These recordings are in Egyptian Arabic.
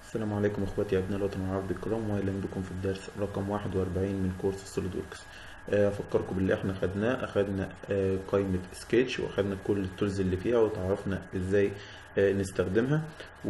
السلام عليكم اخواتي ابناء الوطن العربي الكرام واهلا بكم في الدرس رقم 41 من كورس سوليد وركس افكركم باللي احنا خدناه اخدنا آه، قائمة سكتش واخدنا كل التولز اللي فيها وتعرفنا ازاي آه، نستخدمها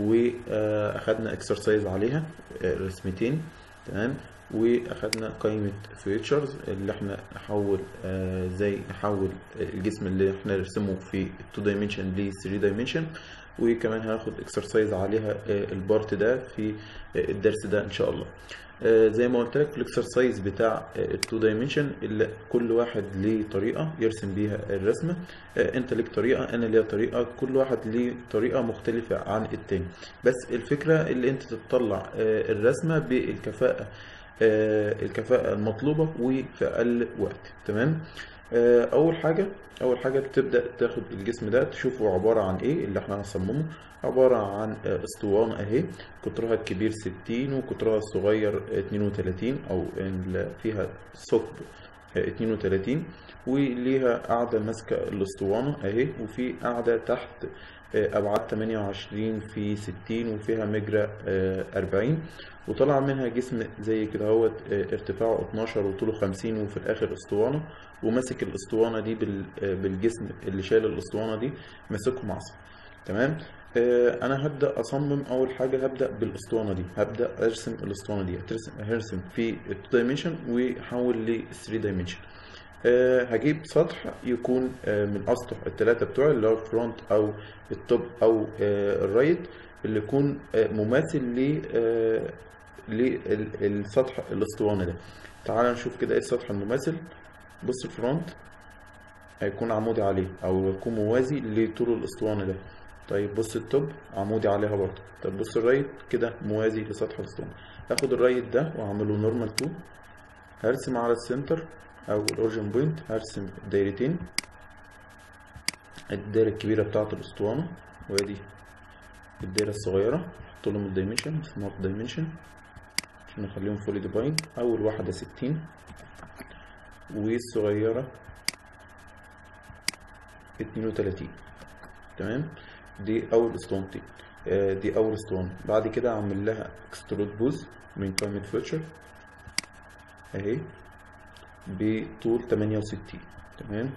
واخدنا اكسرسايز عليها آه، رسمتين تمام واخدنا قائمة فيوتشرز اللي احنا نحول آه، ازاي نحول الجسم اللي احنا نرسمه في 2 دايمنشن ل 3 دايمنشن وكمان هاخد اكسرسايز عليها آه، البارت ده في آه، الدرس ده ان شاء الله آه، زي ما قلت لك في الاكسرسايز بتاع التو دايمنشن اللي كل واحد ليه طريقه يرسم بيها الرسمه آه، انت ليك طريقه انا ليا طريقه كل واحد ليه طريقه مختلفه عن التاني بس الفكره اللي انت تطلع آه، الرسمه بالكفاءه آه، الكفاءه المطلوبه وفي اقل وقت تمام آه، اول حاجه اول حاجه بتبدا تاخد الجسم ده تشوفه عباره عن ايه اللي احنا هنصممه عباره عن آه، اسطوانه اهي قطرها الكبير 60 وقطرها الصغير 32 او ال- فيها ثقب آه، 32 وليها قاعده ماسكه الاسطوانه اهي وفي قاعده تحت آه، ابعاد 28 في 60 وفيها مجرى آه، 40 وطلع منها جسم زي كده اهوت آه، ارتفاعه 12 وطوله 50 وفي الاخر اسطوانه وماسك الاسطوانه دي بال- آه، بالجسم اللي شايل الاسطوانه دي ماسكه معصم تمام آه، انا هبدا اصمم اول حاجه هبدا بالاسطوانه دي هبدا ارسم الاسطوانه دي هترسم هرسم في 2 دايمنشن واحول ل 3 دايمنشن أه هجيب سطح يكون أه من اسطح الثلاثه بتوعي اللي هو الفرونت او التوب او أه الرايت اللي يكون أه مماثل ل أه للسطح الاسطوانه ده تعال نشوف كده ايه السطح المماثل بص الفرونت هيكون عمودي عليه او يكون موازي لطول الاسطوانه ده طيب بص التوب عمودي عليها برضه طب بص الرايت كده موازي لسطح الاسطوانه هاخد الرايت ده واعمله نورمال تو هرسم على السنتر او الاوريجن بوينت هرسم دايرتين الدايره الكبيره بتاعه الاسطوانه وادي الدايره الصغيره احط لهم الدايمنشن سمارت دايمنشن عشان اخليهم فولي ديفاين اول واحده 60 والصغيره 32 تمام دي اول اسطوانتين آه، دي اول اسطوانه بعد كده اعمل لها اكسترود بوز من قائمه فيتشر اهي بطول 68 تمام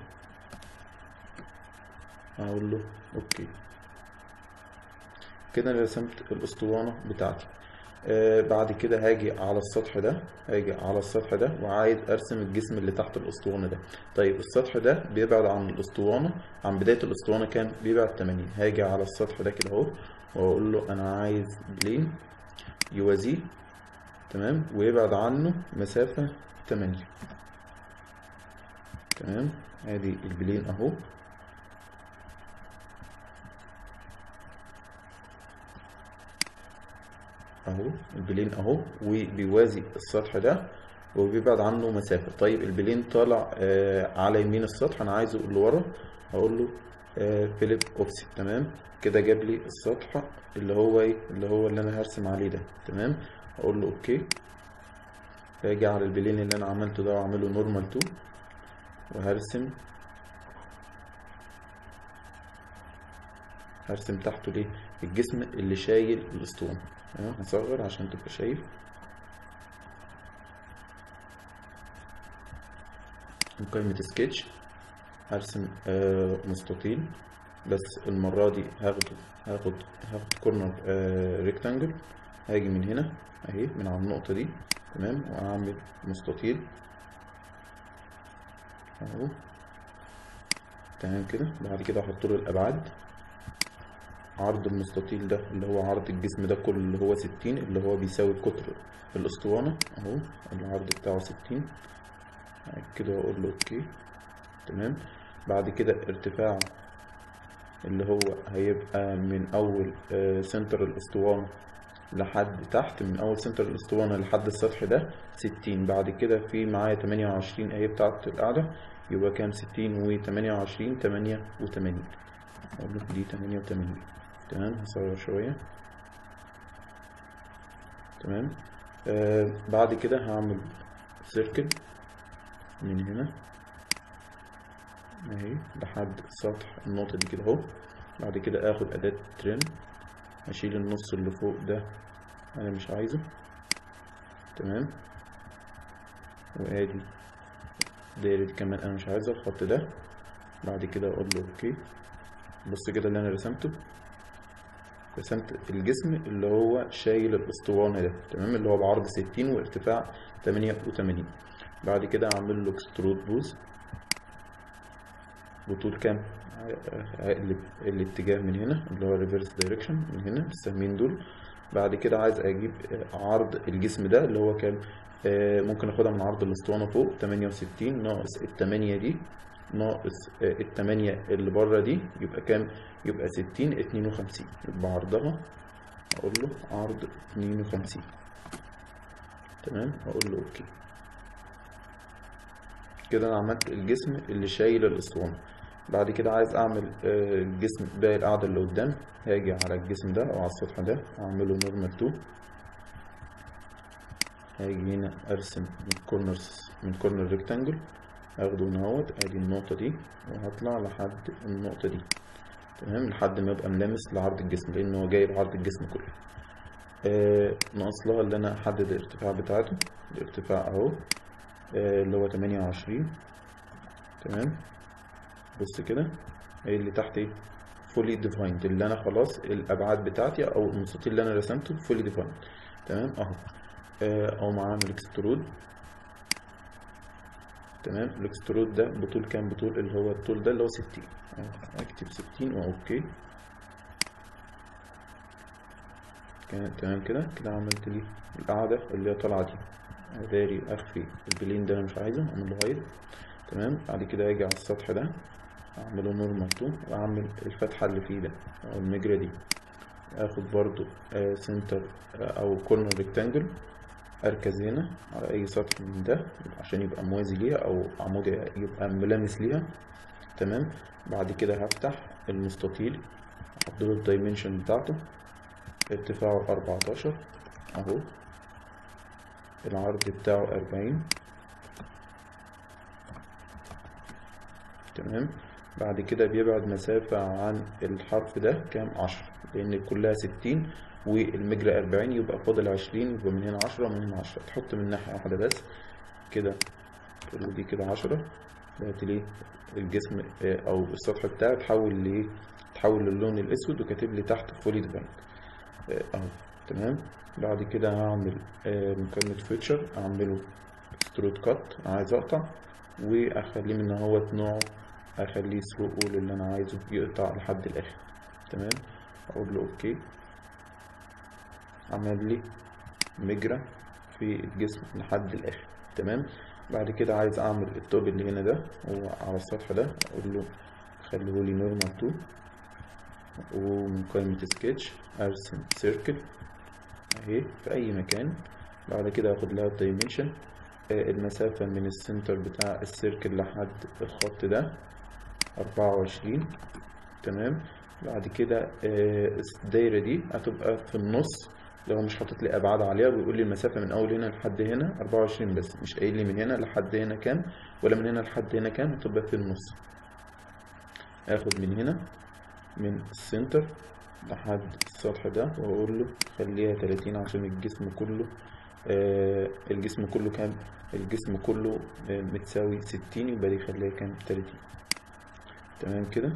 هقول له اوكي كده انا رسمت الاسطوانه بتاعتي آه بعد كده هاجي على السطح ده هاجي على السطح ده وعايز ارسم الجسم اللي تحت الاسطوانه ده طيب السطح ده بيبعد عن الاسطوانه عن بدايه الاسطوانه كام بيبعد 80 هاجي على السطح ده كده اهو واقول له انا عايز بلين يوازيه تمام ويبعد عنه مسافه 8 تمام ادي البلين اهو اهو البلين اهو وبيوازي السطح ده وبيبعد عنه مسافة طيب البلين طالع آه على يمين السطح انا عايزه لورا هقول له آه فيليب اوبسي تمام كده جاب لي السطح اللي هو ايه اللي هو اللي انا هرسم عليه ده تمام اقول له اوكي هاجي على البلين اللي انا عملته ده واعمله نورمال 2 وهرسم هرسم تحته ليه الجسم اللي شايل الاسطوانة تمام هصغر عشان تبقى شايف من قائمة سكتش هرسم آه مستطيل بس المرة دي هاخده هاخد هاخد كورنر آه ريكتانجل هاجي من هنا اهي من على النقطة دي تمام وهعمل مستطيل اهو تمام كده بعد كده احط له الابعاد عرض المستطيل ده اللي هو عرض الجسم ده كله اللي هو ستين اللي هو بيساوي قطر الاسطوانة اهو العرض بتاعه ستين كده واقول له اوكي تمام بعد كده ارتفاع اللي هو هيبقى من اول آه، سنتر الاسطوانة لحد تحت من اول سنتر الاسطوانة لحد السطح ده ستين بعد كده في معايا تمانية وعشرين اهي بتاعة القاعدة يبقى كام ستين وتمانية وعشرين تمانية وتمانين اقول له دي تمانية وتمانين تمام هصغر شوية تمام آه بعد كده هعمل سيركل من هنا اهي لحد سطح النقطة دي كده اهو بعد كده اخد اداة ترين هشيل النص اللي فوق ده انا مش عايزه تمام وادي الدايرة دي كمان انا مش عايزها الخط ده بعد كده اقول له اوكي بص كده اللي انا رسمته رسمت الجسم اللي هو شايل الاسطوانة ده تمام اللي هو بعرض ستين وارتفاع تمانية وتمانين بعد كده اعمل له اكسترود بوز بطول كام هقلب الاتجاه من هنا اللي هو ريفرس دايركشن من هنا بالسهمين دول بعد كده عايز اجيب عرض الجسم ده اللي هو كام آه ممكن اخدها من عرض الاسطوانة فوق تمانية وستين ناقص التمانية دي ناقص آه التمانية اللي بره دي يبقى كام يبقى ستين اتنين وخمسين يبقى عرضها اقول له عرض اتنين وخمسين تمام اقول له اوكي كده انا عملت الجسم اللي شايل الاسطوانة بعد كده عايز اعمل الجسم باقي القاعدة اللي قدام هاجي على الجسم ده او على السطح ده اعمله نورمال 2 هاجي هنا ارسم من كورنر من كورنر ريكتانجل اخده هنا اهوت ادي النقطة دي وهطلع لحد النقطة دي تمام لحد ما يبقى ملامس لعرض الجسم لان هو جاي لعرض الجسم كله آه ناقص لها اللي انا احدد الارتفاع بتاعته الارتفاع اهو آه اللي هو تمانية وعشرين تمام بص كده ايه اللي تحت ايه فولي ديفايند اللي انا خلاص الابعاد بتاعتي او المستطيل اللي انا رسمته فولي ديفايند تمام اهو اقوم عامل اكسترود تمام الاكسترود ده بطول كام بطول اللي هو الطول ده اللي هو ستين اكتب ستين واوكي كان تمام كده كده عملت لي القاعدة اللي هي طالعة دي داري اخفي البلين ده انا مش عايزه اعمل له هايد تمام بعد كده اجي على السطح ده اعمله نورمال 2 واعمل الفتحة اللي فيه ده او المجرى دي اخد برضو آه سنتر آه او كورنر ريكتانجل اركز هنا على اي سطح من ده عشان يبقى موازي ليها او عمود يبقى ملامس ليها تمام بعد كده هفتح المستطيل احط له الدايمنشن بتاعته ارتفاعه 14 اهو العرض بتاعه 40 تمام بعد كده بيبعد مسافة عن الحرف ده كام عشرة لأن كلها ستين والمجرى أربعين يبقى فاضل عشرين يبقى من هنا عشرة ومن هنا عشرة تحط من ناحية واحدة بس كده تقول دي كده عشرة بقت ليه الجسم أو السطح بتاعي اتحول لإيه اتحول للون الأسود وكاتب لي تحت فولي ديفايند أهو تمام بعد كده هعمل مكالمة فيتشر أعمله سترود كات عايز أقطع وأخليه من هو نوعه اخليه ثرو اول اللي انا عايزه يقطع لحد الاخر تمام اقول له اوكي عمل لي مجرى في الجسم لحد الاخر تمام بعد كده عايز اعمل التوب اللي هنا ده هو على السطح ده اقول له خليه لي نورمال 2 ومن قائمة سكتش ارسم سيركل اهي في اي مكان بعد كده اخد لها الدايمنشن المسافة من السنتر بتاع السيركل لحد الخط ده أربعة وعشرين تمام بعد كده الدايرة دي هتبقى في النص لو مش حاطط لي أبعاد عليها بيقول لي المسافة من أول هنا لحد هنا أربعة وعشرين بس مش قايل لي من هنا لحد هنا كام ولا من هنا لحد هنا كام هتبقى في النص آخد من هنا من السنتر لحد السطح ده وأقول له خليها تلاتين عشان الجسم كله آه الجسم كله كام الجسم كله آه متساوي ستين يبقى دي خليها كام تلاتين تمام كده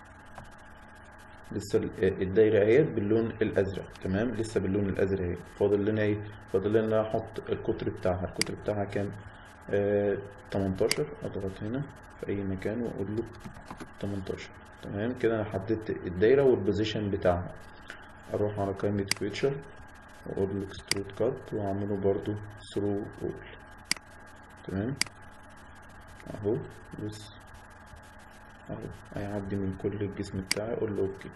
لسه الدايرة اهيت باللون الازرق تمام لسه باللون الازرق اهي فاضل لنا ايه فاضل لنا احط القطر بتاعها القطر بتاعها كام آه 18 اضغط هنا في اي مكان واقول له 18 تمام كده انا حددت الدايرة والبوزيشن بتاعها اروح على قائمة فيتشر واقول له اكسترود كات واعمله برضو ثرو اول تمام اهو بص اهو هيعدي من كل الجسم بتاعي اقول له اوكي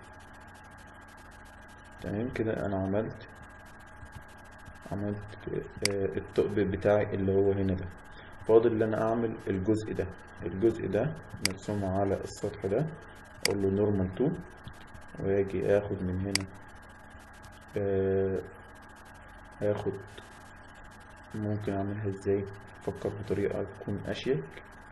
تمام كده انا عملت عملت آه الثقب بتاعي اللي هو هنا ده فاضل ان انا اعمل الجزء ده الجزء ده مرسوم على السطح ده اقول له نورمال 2 واجي اخد من هنا آه هاخد ممكن اعملها ازاي افكر بطريقة تكون اشيك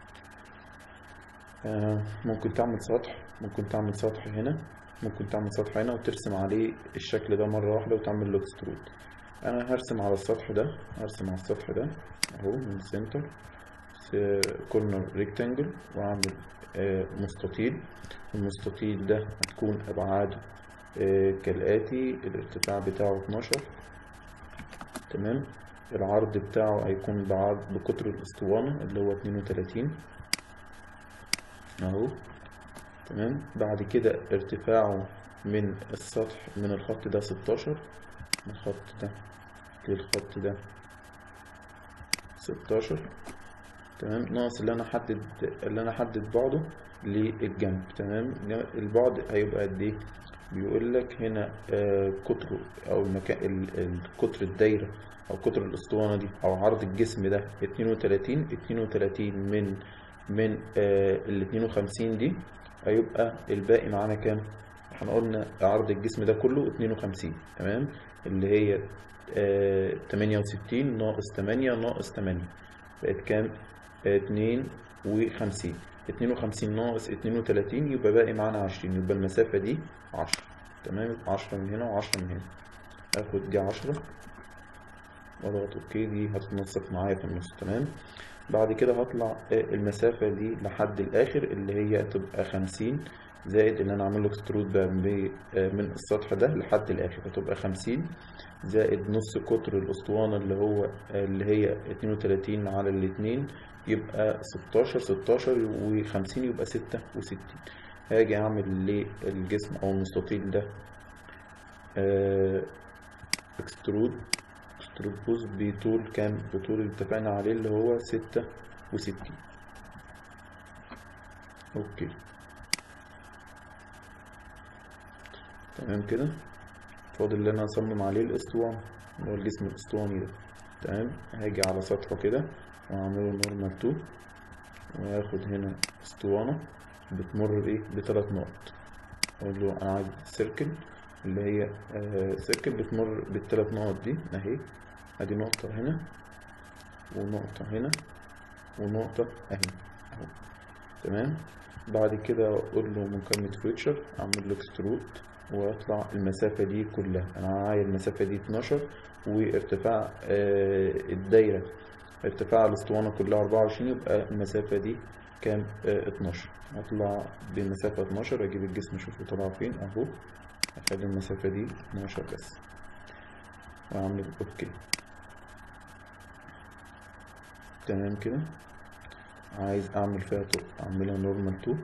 آه ممكن تعمل سطح ممكن تعمل سطح هنا ممكن تعمل سطح هنا وترسم عليه الشكل ده مرة واحدة وتعمل له اكسترود انا هرسم على السطح ده هرسم على السطح ده اهو من سنتر كورنر ريكتانجل واعمل آه، مستطيل المستطيل ده هتكون ابعاده آه، كالاتي الارتفاع بتاعه 12 تمام العرض بتاعه هيكون بعرض بقطر الاسطوانة اللي هو 32 اهو تمام بعد كده ارتفاعه من السطح من الخط ده 16 من الخط ده للخط ده 16 تمام ناقص اللي انا احدد اللي انا احدد بعده للجنب تمام البعد هيبقى قد ايه بيقول لك هنا آه قطره او المكان ال- ال- قطر الدايره او قطر الاسطوانه دي او عرض الجسم ده 32 32 من من آه ال 52 دي هيبقى الباقي معانا كام احنا قلنا عرض الجسم ده كله 52 تمام اللي هي آه 68 ناقص 8 ناقص 8 بقت كام آه 52 52 ناقص 32 يبقى باقي معانا 20 يبقى المسافة دي 10 تمام 10 من هنا و10 من هنا اخد دي 10 واضغط اوكي دي هتتنسق معايا في النص تمام بعد كده هطلع آه، المسافة دي لحد الآخر اللي هي تبقى 50 زائد اللي أنا عامل له اكسترود بقى ب- آه، من السطح ده لحد الآخر هتبقى 50 زائد نص قطر الأسطوانة اللي هو آه، اللي هي 32 على الاتنين يبقى 16 16 و50 يبقى 66 هاجي أعمل للجسم أو المستطيل ده اكسترود اكسترود بوز بطول كام بطول اللي اتفقنا عليه اللي هو ستة وستين اوكي تمام كده فاضل اللي انا اصمم عليه الاسطوانة اللي هو الجسم الاسطواني ده تمام هاجي على سطحه كده واعمله نورمال تو وهاخد هنا اسطوانة بتمر بايه بثلاث نقط اقول له انا عايز سيركل اللي هي آه سيركل بتمر بالثلاث نقط دي اهي ادي نقطة هنا ونقطة هنا ونقطة اهي اهو تمام بعد كده اقول له مكالمة فيوتشر اعمل له اكسترود واطلع المسافة دي كلها انا عايز المسافة دي 12 وارتفاع آه الدايرة ارتفاع الاسطوانة كلها 24 يبقى المسافة دي كام آه 12 هطلع بمسافة 12 اجيب الجسم اشوفه طلع فين اهو اخلي المسافة دي 12 بس واعمل اوكي تمام كده عايز اعمل فيها تو اعملها نورمال تو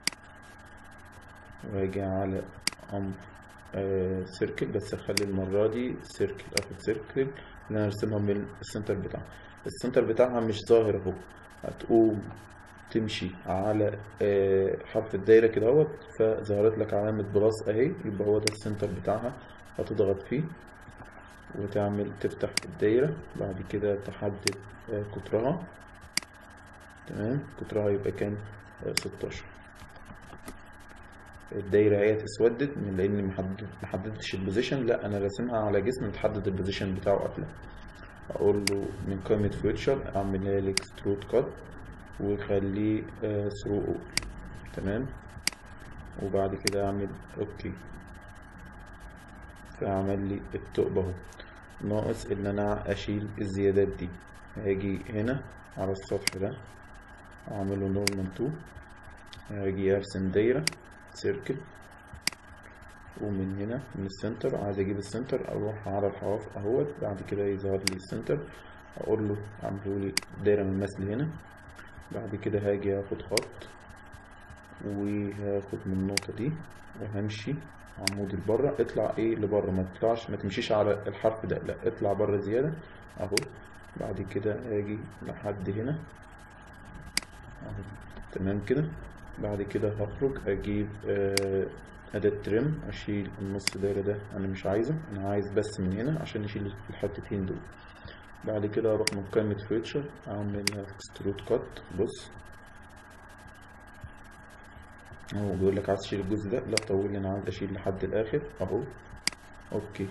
واجي على امر آه سيركل بس اخلي المرة دي سيركل اخد سيركل اللي انا ارسمها من السنتر بتاعها السنتر بتاعها مش ظاهر اهو هتقوم تمشي على آه حرف الدايرة كده اهوت فظهرت لك علامة بلس اهي يبقى هو ده السنتر بتاعها هتضغط فيه وتعمل تفتح الدايرة بعد كده تحدد آه قطرها تمام قطرها يبقى كام آه 16 الدايرة هي اسودت من لاني محدد محددتش البوزيشن لا انا راسمها على جسم متحدد البوزيشن بتاعه قبلها اقول له من قائمة فيوتشر اعملها لي اكسترود كات وخليه ثرو اول تمام وبعد كده اعمل اوكي فعمل لي الثقب اهو ناقص ان انا اشيل الزيادات دي هاجي هنا على السطح ده اعمله نورمال 2 هاجي ارسم دايرة سيركل ومن هنا من السنتر عايز اجيب السنتر اروح على الحواف اهوت بعد كده يظهر لي السنتر اقول له اعمله لي دايرة من المثل هنا بعد كده هاجي هاخد خط وهاخد من النقطة دي وهمشي عمود لبره اطلع ايه لبره ما تطلعش ما تمشيش على الحرف ده لا اطلع بره زيادة اهو بعد كده هاجي لحد هنا اهو تمام كده بعد كده هخرج اجيب آه أداة ترم أشيل النص دايرة ده أنا مش عايزه أنا عايز بس من هنا عشان نشيل الحتتين دول بعد كده أروح من قائمة فيتشر أعمل اكسترود كات بص هو بيقول لك عايز تشيل الجزء ده لا طول لي أنا عايز أشيل لحد الآخر أهو أوكي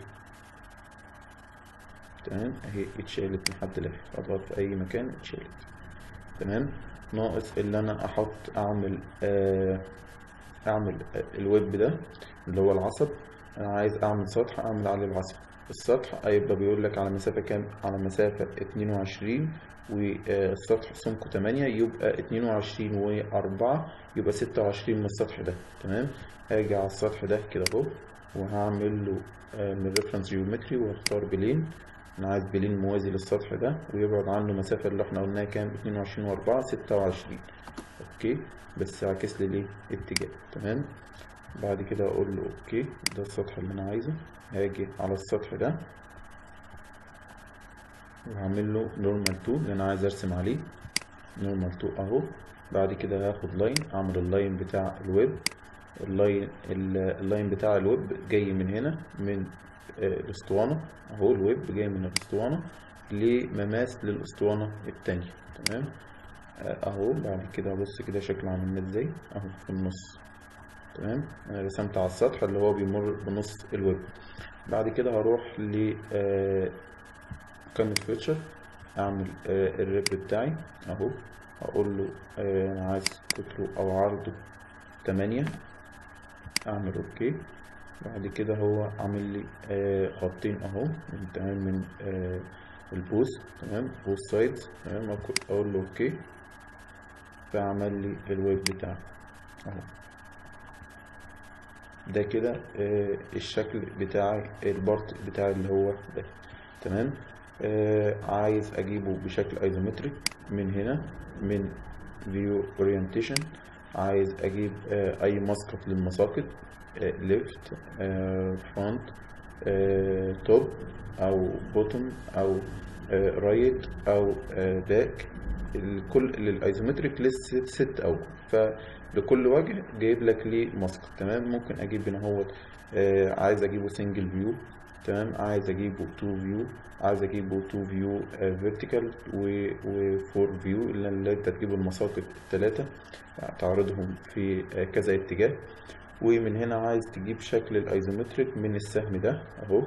تمام أهي اتشالت لحد الآخر أضغط في أي مكان اتشالت تمام ناقص اللي أنا أحط أعمل آه اعمل الويب ده اللي هو العصب انا عايز اعمل سطح اعمل عليه العصب السطح هيبقى بيقول لك على مسافة كام على مسافة 22 والسطح سمكه 8 يبقى 22 و4 يبقى 26 من السطح ده تمام هاجي على السطح ده كده اهو وهعمل له آه، من ريفرنس جيومتري واختار بلين انا عايز بلين موازي للسطح ده ويبعد عنه مسافة اللي احنا قلناها كام 22 و4 26 اوكي بس عكس لي ليه اتجاه تمام بعد كده اقول له اوكي ده السطح اللي انا عايزه هاجي على السطح ده وهعمل له نورمال 2 اللي انا عايز ارسم عليه نورمال 2 اهو بعد كده هاخد لاين اعمل اللاين بتاع الويب اللاين اللاين بتاع الويب جاي من هنا من آه، الاسطوانة اهو الويب جاي من الاسطوانة لمماس للاسطوانة التانية تمام آه، اهو بعد كده بص كده شكله عامل ازاي اهو في النص تمام انا رسمت على السطح اللي هو بيمر بنص الويب بعد كده هروح ل آه، قائمة فيتشر اعمل آه، الريب بتاعي اهو اقول له آه، انا عايز قطره او عرضه تمانية اعمل اوكي بعد كده هو عامل لي آه، خطين اهو من تمام من آه، البوز تمام بوز سايدز تمام أقول- اقول له اوكي فعمل لي الويب بتاعي اهو ده كده آه، الشكل بتاع البارت بتاع اللي هو ده تمام آه عايز اجيبه بشكل ايزومتريك من هنا من فيو اورينتيشن عايز اجيب آه اي مسقط للمساقط ليفت فرونت توب او بوتوم او رايت او باك الكل للايزومتريك لسه ست اوجه فلكل وجه جايب لك ليه مسقط تمام ممكن اجيب هنا هو آه عايز اجيبه سنجل فيو تمام عايز اجيبه تو فيو عايز اجيبه تو فيو فيرتيكال و 4 فيو اللي انت تجيب المساقط الثلاثه تعرضهم في آه، كذا اتجاه ومن هنا عايز تجيب شكل الايزومتريك من السهم ده اهو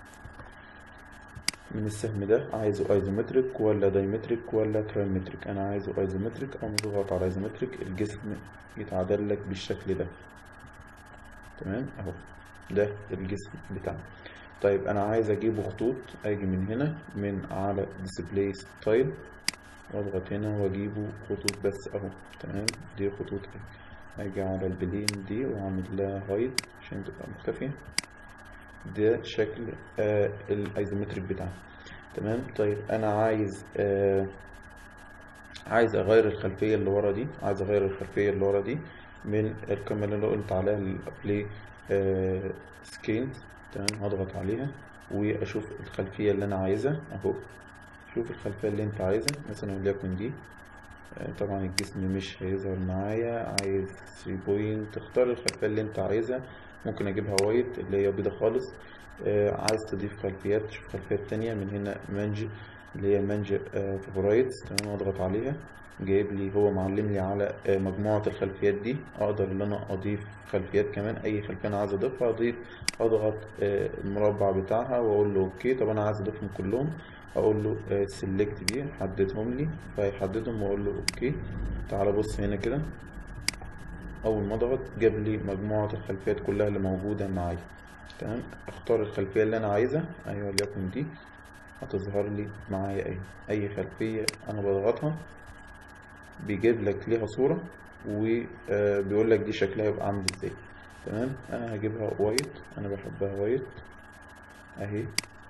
من السهم ده عايزه ايزومتريك ولا دايمتريك ولا ترايمتريك انا عايزه ايزومتريك او مضغط على ايزومتريك الجسم يتعدل لك بالشكل ده تمام اهو ده الجسم بتاعنا طيب انا عايز اجيبه خطوط اجي من هنا من على ديسبلاي ستايل واضغط هنا واجيبه خطوط بس اهو تمام دي خطوط اهي اجي على البلين دي واعمل لها هايد عشان تبقى مختفية ده شكل آه الايزومتريك بتاعنا تمام طيب انا عايز آه عايز اغير الخلفية اللي ورا دي عايز اغير الخلفية اللي ورا دي من الكاميرا اللي أنا قلت عليها البلاي آه سكيلز تمام هضغط عليها واشوف الخلفية اللي انا عايزها اهو شوف الخلفية اللي انت عايزها مثلا وليكن دي آه، طبعا الجسم مش هيظهر معايا عايز 3 بوينت تختار الخلفية اللي انت عايزها ممكن اجيبها وايت اللي هي بيضة خالص آه، عايز تضيف خلفيات تشوف خلفيات تانية من هنا مانج اللي هي مانج فيفورايتس تمام اضغط عليها جايب لي هو معلم لي على آه، مجموعة الخلفيات دي اقدر ان انا اضيف خلفيات كمان اي خلفية انا عايز اضيفها اضيف اضغط آه، المربع بتاعها واقول له اوكي طب انا عايز اضيفهم كلهم اقول له سيلكت دي حددهم لي فيحددهم واقول له اوكي تعال بص هنا كده اول ما اضغط جاب لي مجموعة الخلفيات كلها اللي موجودة معايا تمام اختار الخلفية اللي انا عايزها ايوه وليكن دي هتظهر لي معايا اي اي خلفية انا بضغطها بيجيب لك ليها صورة وبيقول لك دي شكلها يبقى عامل ازاي تمام انا هجيبها وايت انا بحبها وايت اهي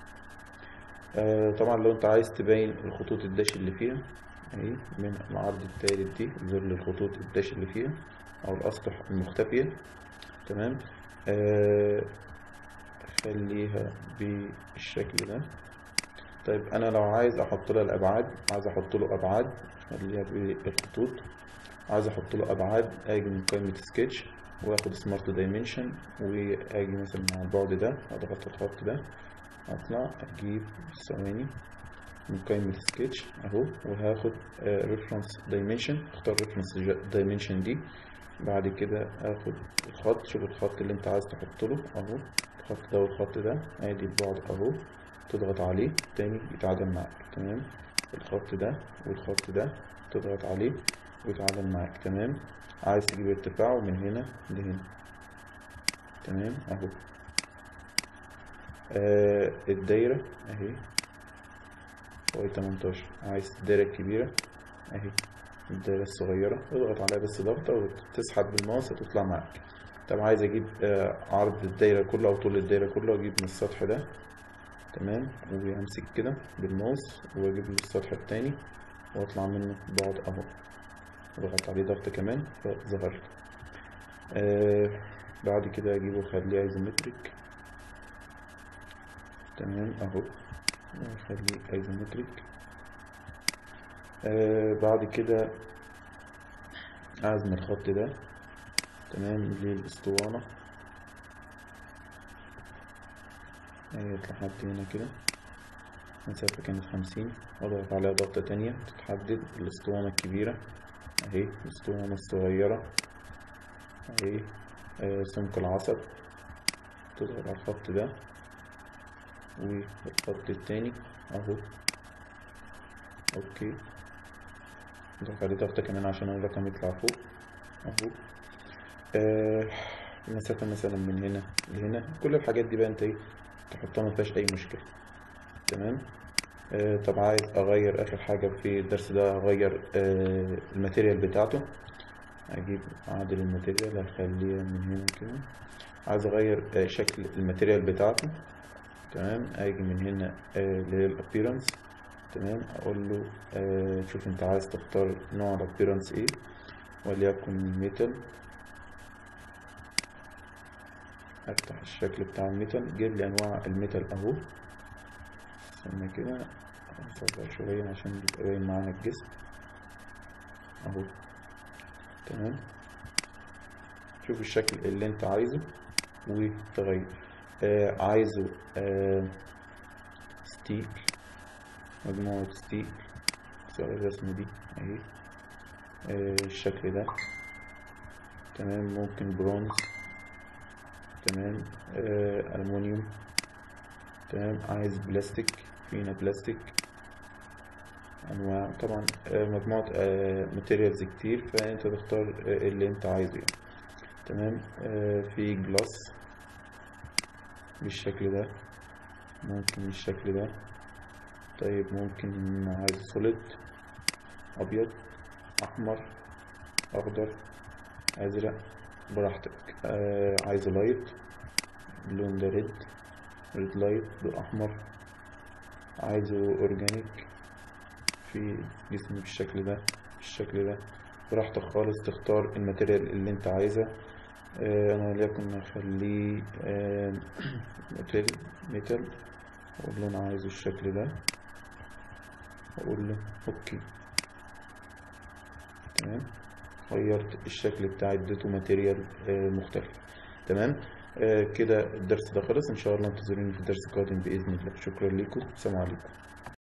آه طبعا لو انت عايز تبين الخطوط الداش اللي فيها اهي من العرض التالت دي ظهر لي الخطوط الداش اللي فيها او الاسطح المختفية تمام آه خليها بالشكل ده طيب انا لو عايز احط لها الابعاد عايز احط له ابعاد خليها بالخطوط عايز احط له ابعاد اجي من قائمة سكتش واخد سمارت دايمنشن واجي مثلا مع البعد ده اضغط الخط ده اطلع اجيب ثواني من قائمة سكتش اهو وهاخد ريفرنس دايمنشن اختار ريفرنس دايمنشن دي بعد كده اخد الخط شوف الخط اللي انت عايز تحط له اهو الخط ده والخط ده ادي البعد اهو تضغط عليه تاني يتعادل معاك تمام الخط ده والخط ده تضغط عليه ويتعادل معاك تمام عايز تجيب ارتفاعه من هنا لهنا تمام اهو آه الدايرة اهي واي 18 عايز الدايرة الكبيرة اهي الدايرة الصغيرة اضغط عليها بس ضغطة وتسحب بالماوس هتطلع معاك طب عايز اجيب آه عرض الدايرة كله او طول الدايرة كله اجيب من السطح ده تمام وامسك كده بالماوس واجيب له السطح التاني واطلع منه بعد اهو اضغط عليه ضغط كمان فظهر لي آه بعد كده اجيبه اخليه ايزومتريك تمام اهو اخليه ايزومتريك آه بعد كده اعزم الخط ده تمام للاسطوانة اهي لحد هنا كده المسافة كانت خمسين واضغط عليها ضغطة تانية تتحدد الاسطوانة الكبيرة اهي الاسطوانة الصغيرة اهي آه سمك العصب تضغط على الخط ده والخط التاني اهو اوكي اضغط عليه ضغطة كمان عشان الرقم يطلع فوق اهو آه المسافة مثلا من هنا لهنا كل الحاجات دي بقى انت ايه تحطها مفيهاش اي مشكلة تمام آه طب عايز اغير اخر حاجة في الدرس ده اغير آه الماتيريال بتاعته اجيب اعدل الماتيريال اخليها من هنا كده عايز اغير آه شكل الماتيريال بتاعته تمام اجي من هنا آه اللي هي الابيرنس تمام اقول له آه شوف انت عايز تختار نوع الابيرنس ايه وليكن ميتال افتح الشكل بتاع الميتال جيب لي انواع الميتال اهو استنى كده اصغر شوية عشان يبقى باين معانا الجسم اهو تمام شوف الشكل اللي انت عايزه وتغير آه عايزه آه ستيل مجموعة ستيل صور الرسمة دي اهي آه الشكل ده تمام ممكن برونز تمام آه ألمونيوم تمام عايز بلاستيك فينا بلاستيك انواع طبعا آه مجموعة آه ماتيريالز كتير فانت تختار آه اللي انت عايزه يعني تمام آه في جلاس بالشكل ده ممكن بالشكل ده طيب ممكن عايز سوليد ابيض احمر اخضر ازرق براحتك آه عايز لايت اللون ده ريد ريد لايت باحمر عايزه اورجانيك في جسم بالشكل ده بالشكل ده براحتك خالص تختار الماتيريال اللي انت عايزها آه انا وليكن اخليه آه ميتال ميتال اقول له انا عايزه الشكل ده اقول له اوكي تمام غيرت الشكل بتاع اديته ماتيريال آه مختلف تمام آه كده الدرس ده خلص ان شاء الله انتظروني في الدرس القادم باذن الله شكرا لكم السلام عليكم